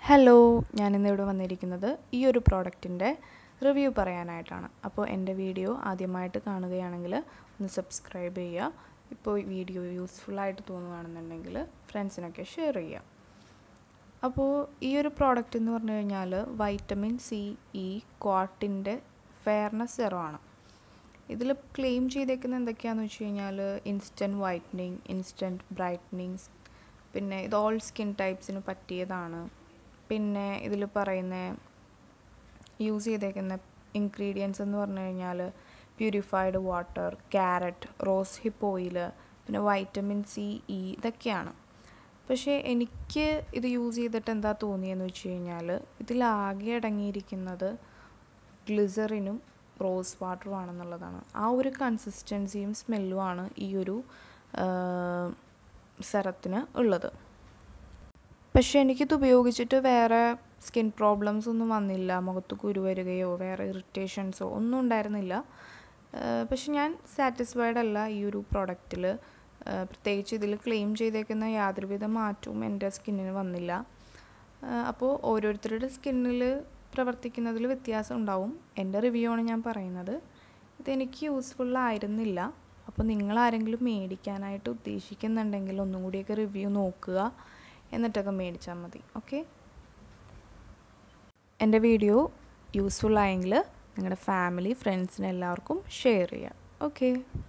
hello ഞാനിന്നിവിടെ വന്നിരിക്കുന്നത് ഈ ഒരു പ്രോഡക്റ്റിൻ്റെ റിവ്യൂ പറയാനായിട്ടാണ് അപ്പോൾ എൻ്റെ വീഡിയോ ആദ്യമായിട്ട് കാണുകയാണെങ്കിൽ ഒന്ന് സബ്സ്ക്രൈബ് ചെയ്യുക ഇപ്പോൾ ഈ വീഡിയോ യൂസ്ഫുള്ളായിട്ട് തോന്നുകയാണെന്നുണ്ടെങ്കിൽ ഫ്രണ്ട്സിനൊക്കെ ഷെയർ ചെയ്യുക അപ്പോൾ ഈ ഒരു പ്രോഡക്റ്റ് എന്ന് പറഞ്ഞു കഴിഞ്ഞാൽ വൈറ്റമിൻ സി ഇ ക്വാട്ടിൻ്റെ ഫെയർനെസ് സെറമാണ് ഇതിൽ ക്ലെയിം ചെയ്തേക്കുന്നത് എന്തൊക്കെയാണെന്ന് വെച്ച് കഴിഞ്ഞാൽ ഇൻസ്റ്റൻറ്റ് വൈറ്റനിങ് ഇൻസ്റ്റൻറ്റ് ബ്രൈറ്റനിങ് പിന്നെ ഇത് ഓൾ സ്കിൻ ടൈപ്സിന് പറ്റിയതാണ് പിന്നെ ഇതിൽ പറയുന്ന യൂസ് ചെയ്തേക്കുന്ന ഇൻഗ്രീഡിയൻസ് എന്ന് പറഞ്ഞു കഴിഞ്ഞാൽ purified water carrot rose hip oil പിന്നെ വൈറ്റമിൻ സി ഇ ഇതൊക്കെയാണ് പക്ഷേ എനിക്ക് ഇത് യൂസ് ചെയ്തിട്ട് എന്താ തോന്നിയെന്ന് വെച്ച് കഴിഞ്ഞാൽ ഇതിലാകെ അടങ്ങിയിരിക്കുന്നത് ഗ്ലിസറിനും റോസ് വാട്ടറും ആണെന്നുള്ളതാണ് ആ ഒരു കൺസിസ്റ്റൻസിയും സ്മെല്ലുമാണ് ഈ ഒരു സെറത്തിന് ഉള്ളത് പക്ഷേ എനിക്കിത് ഉപയോഗിച്ചിട്ട് വേറെ സ്കിൻ പ്രോബ്ലംസ് ഒന്നും വന്നില്ല മുഖത്ത് കുരു വരികയോ വേറെ ഇറിറ്റേഷൻസോ ഒന്നും ഉണ്ടായിരുന്നില്ല പക്ഷെ ഞാൻ സാറ്റിസ്ഫൈഡ് അല്ല ഈ ഒരു പ്രോഡക്റ്റിൽ പ്രത്യേകിച്ച് ഇതിൽ ക്ലെയിം ചെയ്തേക്കുന്ന യാതൊരുവിധ മാറ്റവും എൻ്റെ സ്കിന്നിന് വന്നില്ല അപ്പോൾ ഓരോരുത്തരുടെ സ്കിന്നിൽ പ്രവർത്തിക്കുന്നതിൽ വ്യത്യാസം ഉണ്ടാവും എൻ്റെ റിവ്യൂ ആണ് ഞാൻ പറയുന്നത് ഇതെനിക്ക് യൂസ്ഫുൾ ആയിരുന്നില്ല അപ്പോൾ നിങ്ങൾ ആരെങ്കിലും മേടിക്കാനായിട്ട് ഉദ്ദേശിക്കുന്നുണ്ടെങ്കിൽ ഒന്നും കൂടിയൊക്കെ റിവ്യൂ നോക്കുക എന്നിട്ടൊക്കെ മേടിച്ചാൽ മതി ഓക്കെ എൻ്റെ വീഡിയോ യൂസ്ഫുൾ ആയെങ്കിൽ നിങ്ങളുടെ ഫാമിലി ഫ്രണ്ട്സിന് എല്ലാവർക്കും ഷെയർ ചെയ്യാം ഓക്കെ